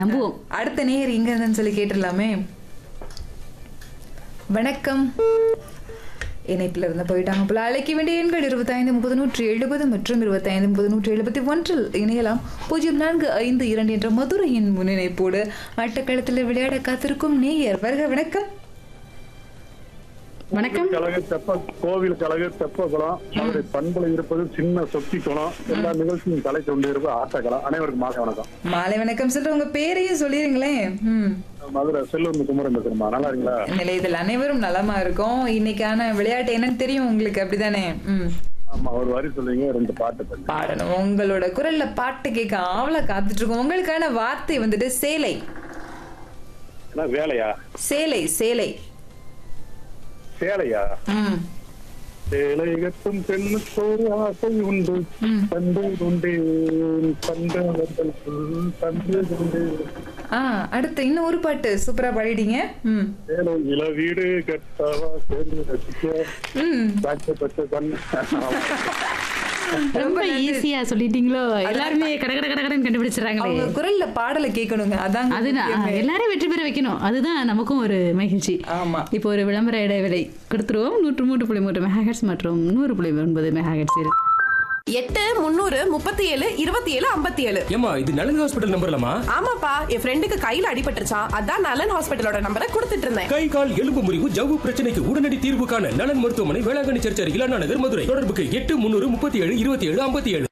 நம்புவோம் அடுத்த நேயர் இங்க இருந்துன்னு சொல்லி கேட்டுடலாமே வணக்கம் இணைப்பில் இருந்து போயிட்டாங்க போல அழைக்க வேண்டிய எண்கள் இருபத்தைந்து முப்பது நூற்றி எழுபது மற்றும் இருபத்தைந்து முப்பது நூற்றி எழுபத்தி ஒன்றில் இணையலாம் பூஜ்ஜியம் நான்கு ஐந்து இரண்டு என்ற மதுரையின் முன்னிணைப்போடு ஆட்டக்களத்தில் விளையாட காத்திருக்கும் நேயர் வருக வணக்கம் வணக்கம் கழக தெப்ப கோவில் கழக தெப்பகுளம் அவருடைய பண்புல இருப்பது சின்ன சொத்தி குளம் எல்லா நிகழ்ச்சியும் கலை கொண்டு இருப்பது ஆட்டக்கலாம் அனைவருக்கும் மாலை வணக்கம் மாலை வணக்கம் சொல்லிட்டு உங்க பேரையும் சொல்லிருங்களேன் ம் மதுரை செல்வம் குமரன் பேசுறமா நல்லா இருக்கீங்களா நிலையத்தில் அனைவரும் நலமா இருக்கும் இன்னைக்கான விளையாட்டு என்னன்னு தெரியும் உங்களுக்கு அப்படிதானே ம் ஆமா ஒரு வரி சொல்லுவீங்க ரெண்டு பாட்டு பண்ணி பாடணும் உங்களோட குரல்ல பாட்டு கேட்க ஆவல காத்துட்டு இருக்கோம் உங்களுக்கான வார்த்தை வந்துட்டு சேலை என்ன வேலையா சேலை சேலை சேலையா ம் சேலை கட்டும் பெண்ணுக்கு ஒரு ஆசை உண்டு ம். பண்டு உண்டு பண்டு பண்டு உண்டு ஆ அடுத்து இன்னும் ஒரு பாட்டு சூப்பரா பாடிட்டீங்க ம் சேலை இள வீடு கட்டவா சேர்ந்து ரசிக்க ம் பாக்கப்பட்ட கண் ரொம்ப ஈஸியா சொல்லிட்டீங்களோ எல்லாருமே கட கட கடன்னு கண்டுபிடிச்சிடறாங்களே அவங்க குரல்ல பாடலை கேட்கணுங்க அதாங்க அதுதான் முக்கியமே. எல்லாரும் வெற்றி பெற வைக்கணும் அதுதான் நமக்கும் ஒரு மகிழ்ச்சி ஆமா இப்போ ஒரு விளம்பர இடைவேளை கொடுத்துருவோம் நூற்று மூன்று புள்ளி மூன்று மெகாஹெட்ஸ் மற்றும் நூறு புள்ளி ஒன்பது மெகாஹெட்ஸ் இருக்கு எட்டு முந்நூறு முப்பத்தி ஏழு இருபத்தி ஏழு ஐம்பத்தி ஏழு ஏமா இது நலன் ஹாஸ்பிட்டல் நம்பர்லாமா ஆமாப்பா என் ஃப்ரெண்டுக்கு கையில அடிபட்டுருச்சான் அதான் நலன் ஹாஸ்பிட்டலோட நம்பரை கொடுத்துட்டு இருந்தேன் கை கால் எலும்பு முறிவு ஜவ்வு பிரச்சனைக்கு உடனடி தீர்வு காண நலன் மருத்துவமனை வேளாங்கண்ணி சர்ச்சர் இலானா நகர் மதுரை தொடர்புக்கு எட்டு முன்னூறு முப்பத்தி ஏழு இருபத்தி ஏழு ஐம்பத்தி ஏழு